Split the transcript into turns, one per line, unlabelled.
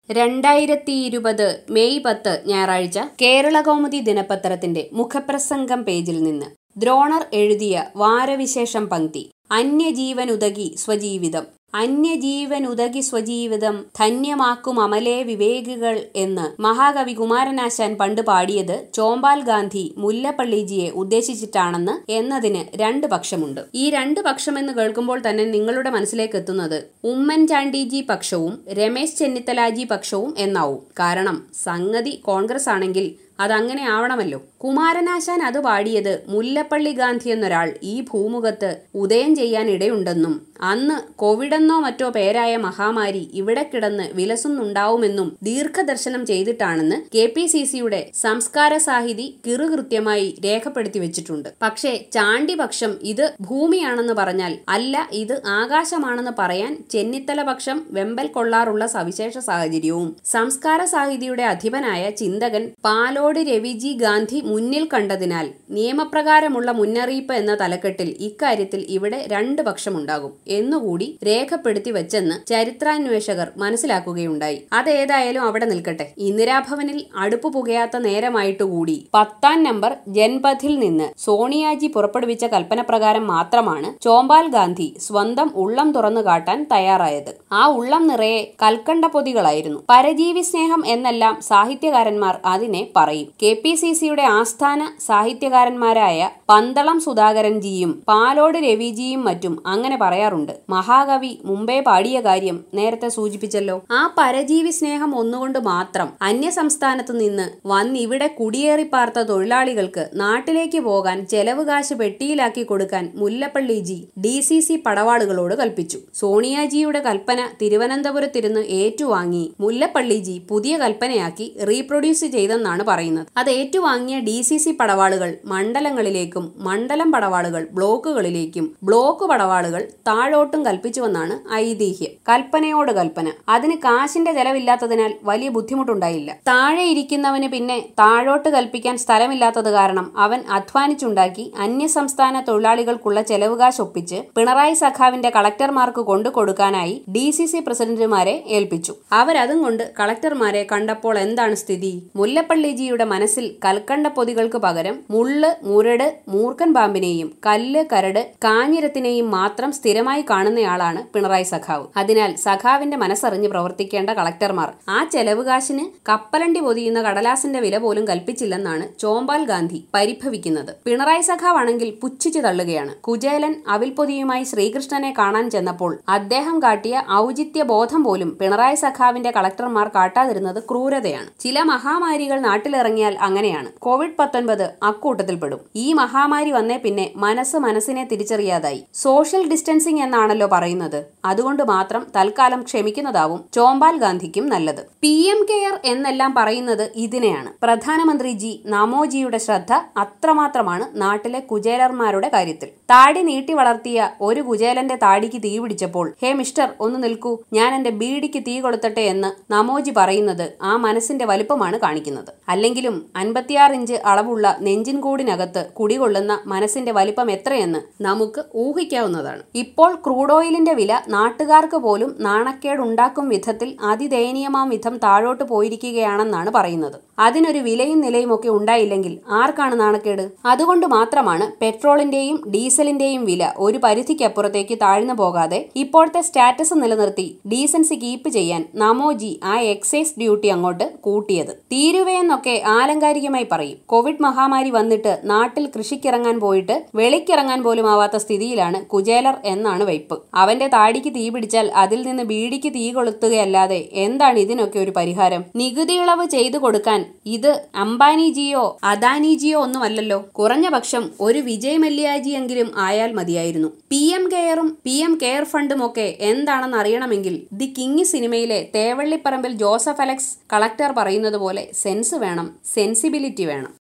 രണ്ടായിരത്തി ഇരുപത് മെയ് പത്ത് ഞായറാഴ്ച കേരളകൗമുദി ദിനപത്രത്തിന്റെ മുഖപ്രസംഗം പേജിൽ നിന്ന് ദ്രോണർ എഴുതിയ വാരവിശേഷം പങ്ക്തി അന്യജീവനുതകി സ്വജീവിതം അന്യജീവനുതകി സ്വജീവിതം ധന്യമാക്കും അമലേ വിവേകികൾ എന്ന് മഹാകവി കുമാരനാശാൻ പണ്ട് പാടിയത് ചോമ്പാൽ ഗാന്ധി മുല്ലപ്പള്ളിജിയെ ഉദ്ദേശിച്ചിട്ടാണെന്ന് എന്നതിന് രണ്ട് പക്ഷമുണ്ട് ഈ രണ്ട് പക്ഷമെന്ന് കേൾക്കുമ്പോൾ തന്നെ നിങ്ങളുടെ മനസ്സിലേക്ക് എത്തുന്നത് ഉമ്മൻചാണ്ടിജി പക്ഷവും രമേശ് ചെന്നിത്തലാജി പക്ഷവും എന്നാവും കാരണം സംഗതി കോൺഗ്രസ് ആണെങ്കിൽ അതങ്ങനെ ആവണമല്ലോ കുമാരനാശാൻ അത് പാടിയത് മുല്ലപ്പള്ളി ഗാന്ധി എന്നൊരാൾ ഈ ഭൂമുഖത്ത് ഉദയം ചെയ്യാൻ ഇടയുണ്ടെന്നും അന്ന് കോവിഡെന്നോ മറ്റോ പേരായ മഹാമാരി ഇവിടെ കിടന്ന് വിലസുന്നുണ്ടാവുമെന്നും ദീർഘദർശനം ചെയ്തിട്ടാണെന്ന് കെ പി സി സിയുടെ സംസ്കാര സാഹിതി കിറുകൃത്യമായി രേഖപ്പെടുത്തി വെച്ചിട്ടുണ്ട് പക്ഷേ ചാണ്ടിപക്ഷം ഇത് ഭൂമിയാണെന്ന് പറഞ്ഞാൽ അല്ല ഇത് ആകാശമാണെന്ന് പറയാൻ ചെന്നിത്തല പക്ഷം വെമ്പൽ കൊള്ളാറുള്ള സവിശേഷ സാഹചര്യവും സംസ്കാര സാഹിതിയുടെ അധിപനായ ചിന്തകൻ പാലോട് രവിജി ഗാന്ധി മുന്നിൽ കണ്ടതിനാൽ നിയമപ്രകാരമുള്ള മുന്നറിയിപ്പ് എന്ന തലക്കെട്ടിൽ ഇക്കാര്യത്തിൽ ഇവിടെ രണ്ട് പക്ഷമുണ്ടാകും എന്നുകൂടി രേഖപ്പെടുത്തി വെച്ചെന്ന് ചരിത്രാന്വേഷകർ മനസ്സിലാക്കുകയുണ്ടായി അതേതായാലും അവിടെ നിൽക്കട്ടെ ഇന്ദിരാഭവനിൽ അടുപ്പ് പുകയാത്ത നേരമായിട്ടുകൂടി പത്താം നമ്പർ ജൻപഥിൽ നിന്ന് സോണിയാജി പുറപ്പെടുവിച്ച കൽപ്പനപ്രകാരം മാത്രമാണ് ചോമ്പാൽ ഗാന്ധി സ്വന്തം ഉള്ളം തുറന്നു കാട്ടാൻ തയ്യാറായത് ആ ഉള്ളം നിറയെ കൽക്കണ്ട പൊതികളായിരുന്നു പരജീവി സ്നേഹം എന്നെല്ലാം സാഹിത്യകാരന്മാർ അതിനെ പറയും കെ പി സി സിയുടെ ആസ്ഥാന സാഹിത്യകാരന്മാരായ പന്തളം സുധാകരൻജിയും പാലോട് രവിജിയും മറ്റും അങ്ങനെ പറയാറുണ്ട് മഹാകവി മുമ്പേ പാടിയ കാര്യം നേരത്തെ സൂചിപ്പിച്ചല്ലോ ആ പരജീവി സ്നേഹം ഒന്നുകൊണ്ട് മാത്രം അന്യ സംസ്ഥാനത്തു നിന്ന് വന്നിവിടെ കുടിയേറി പാർത്ത തൊഴിലാളികൾക്ക് നാട്ടിലേക്ക് പോകാൻ ചെലവ് കാശ് പെട്ടിയിലാക്കി കൊടുക്കാൻ മുല്ലപ്പള്ളിജി ഡി സി സി പടവാളുകളോട് കൽപ്പിച്ചു സോണിയാജിയുടെ കൽപ്പന തിരുവനന്തപുരത്തിരുന്ന് ഏറ്റുവാങ്ങി മുല്ലപ്പള്ളിജി പുതിയ കൽപ്പനയാക്കി റീപ്രൊഡ്യൂസ് ചെയ്തെന്നാണ് പറയുന്നത് അത് ഏറ്റുവാങ്ങിയ ഡി സി സി പടവാളുകൾ മണ്ഡലങ്ങളിലേക്കും മണ്ഡലം പടവാളുകൾ ബ്ലോക്കുകളിലേക്കും ബ്ലോക്ക് പടവാളുകൾ താഴോട്ടും കൽപ്പിച്ചുവെന്നാണ് ഐതിഹ്യം കൽപ്പനയോട് കൽപ്പന അതിന് കാശിന്റെ ചെലവില്ലാത്തതിനാൽ വലിയ ബുദ്ധിമുട്ടുണ്ടായില്ല താഴെ ഇരിക്കുന്നവന് പിന്നെ താഴോട്ട് കൽപ്പിക്കാൻ സ്ഥലമില്ലാത്തത് കാരണം അവൻ അധ്വാനിച്ചുണ്ടാക്കി അന്യസംസ്ഥാന തൊഴിലാളികൾക്കുള്ള ചെലവ് കാശ് ഒപ്പിച്ച് പിണറായി സഖാവിന്റെ കളക്ടർമാർക്ക് കൊണ്ടു കൊടുക്കാനായി ഡി സി സി പ്രസിഡന്റുമാരെ ഏൽപ്പിച്ചു അവരതും കൊണ്ട് കളക്ടർമാരെ കണ്ടപ്പോൾ എന്താണ് സ്ഥിതി മുല്ലപ്പള്ളിജിയുടെ മനസ്സിൽ കൽക്കണ്ട പൊതികൾക്ക് പകരം മുള്ള് മുരട് മൂർഖൻ പാമ്പിനെയും കല്ല് കരട് കാഞ്ഞിരത്തിനെയും മാത്രം സ്ഥിരമായി കാണുന്നയാളാണ് പിണറായി സഖാവ് അതിനാൽ സഖാവിന്റെ മനസ്സറിഞ്ഞ് പ്രവർത്തിക്കേണ്ട കളക്ടർമാർ ആ ചെലവ് കാശിന് കപ്പലണ്ടി പൊതിയുന്ന കടലാസിന്റെ വില പോലും കൽപ്പിച്ചില്ലെന്നാണ് ചോമ്പാൽ ഗാന്ധി പരിഭവിക്കുന്നത് പിണറായി സഖാവാണെങ്കിൽ പുച്ഛിച്ചു തള്ളുകയാണ് കുചേലൻ അവിൽപ്പൊതിയുമായി ശ്രീകൃഷ്ണനെ കാണാൻ ചെന്നപ്പോൾ അദ്ദേഹം കാട്ടിയ ഔചിത്യ ബോധം പോലും പിണറായി സഖാവിന്റെ കളക്ടർമാർ കാട്ടാതിരുന്നത് ക്രൂരതയാണ് ചില മഹാമാരികൾ നാട്ടിലിറങ്ങിയാൽ അങ്ങനെയാണ് കോവിഡ് പത്തൊൻപത് അക്കൂട്ടത്തിൽപ്പെടും ഈ മഹാമാരി വന്നേ പിന്നെ മനസ്സ് മനസ്സിനെ തിരിച്ചറിയാതായി സോഷ്യൽ ഡിസ്റ്റൻസിംഗ് എന്നാണല്ലോ പറയുന്നത് അതുകൊണ്ട് മാത്രം തൽക്കാലം ക്ഷമിക്കുന്നതാവും ചോമ്പാൽ ഗാന്ധിക്കും നല്ലത് പി എം കെയർ എന്നെല്ലാം പറയുന്നത് ഇതിനെയാണ് പ്രധാനമന്ത്രി ജി നമോജിയുടെ ശ്രദ്ധ അത്രമാത്രമാണ് നാട്ടിലെ കുചേലന്മാരുടെ കാര്യത്തിൽ താടി നീട്ടി വളർത്തിയ ഒരു കുചേലന്റെ താടിക്ക് തീ പിടിച്ചപ്പോൾ ഹേ മിസ്റ്റർ ഒന്ന് നിൽക്കൂ ഞാൻ എന്റെ ബീഡിക്ക് തീ കൊളുത്തട്ടെ എന്ന് നമോജി പറയുന്നത് ആ മനസ്സിന്റെ വലുപ്പമാണ് കാണിക്കുന്നത് അല്ലെങ്കിലും അൻപത്തിയാറ് ഇഞ്ച് അളവുള്ള നെഞ്ചിൻ കൂടിനകത്ത് കുടികൊള്ളുന്ന മനസ്സിന്റെ വലിപ്പം എത്രയെന്ന് നമുക്ക് ഊഹിക്കാവുന്നതാണ് ഇപ്പോൾ ക്രൂഡ് ഓയിലിന്റെ വില നാട്ടുകാർക്ക് പോലും നാണക്കേടുണ്ടാക്കും വിധത്തിൽ അതിദയനീയമാം വിധം താഴോട്ട് പോയിരിക്കുകയാണെന്നാണ് പറയുന്നത് അതിനൊരു വിലയും നിലയും ഒക്കെ ഉണ്ടായില്ലെങ്കിൽ ആർക്കാണ് നാണക്കേട് അതുകൊണ്ട് മാത്രമാണ് പെട്രോളിന്റെയും ഡീസലിന്റെയും വില ഒരു പരിധിക്കപ്പുറത്തേക്ക് താഴ്ന്നു പോകാതെ ഇപ്പോഴത്തെ സ്റ്റാറ്റസ് നിലനിർത്തി ഡീസൻസി കീപ്പ് ചെയ്യാൻ നമോജി ആ എക്സൈസ് ഡ്യൂട്ടി അങ്ങോട്ട് കൂട്ടിയത് തീരുവയെന്നൊക്കെ ആലങ്കാരികമായി പറയും കോവിഡ് മഹാമാരി വന്നിട്ട് നാട്ടിൽ കൃഷിക്കിറങ്ങാൻ പോയിട്ട് വെളിക്കിറങ്ങാൻ പോലും ആവാത്ത സ്ഥിതിയിലാണ് കുചേലർ എന്നാണ് വയ്പ് അവന്റെ താടിക്ക് തീ പിടിച്ചാൽ അതിൽ നിന്ന് ബീഡിക്ക് തീ കൊളുത്തുകയല്ലാതെ എന്താണ് ഇതിനൊക്കെ ഒരു പരിഹാരം നികുതി ഇളവ് ചെയ്തു കൊടുക്കാൻ ഇത് അംബാനിജിയോ അദാനിജിയോ ഒന്നുമല്ലല്ലോ കുറഞ്ഞ പക്ഷം ഒരു വിജയ് മല്യാജിയെങ്കിലും ആയാൽ മതിയായിരുന്നു പി എം കെയറും പി എം കെയർ ഫണ്ടും ഒക്കെ എന്താണെന്ന് അറിയണമെങ്കിൽ ദി കിങ് സിനിമയിലെ തേവള്ളിപ്പറമ്പിൽ ജോസഫ് അലക്സ് കളക്ടർ പറയുന്നത് പോലെ സെൻസ് വേണം സെൻസിബിലിറ്റി വേണം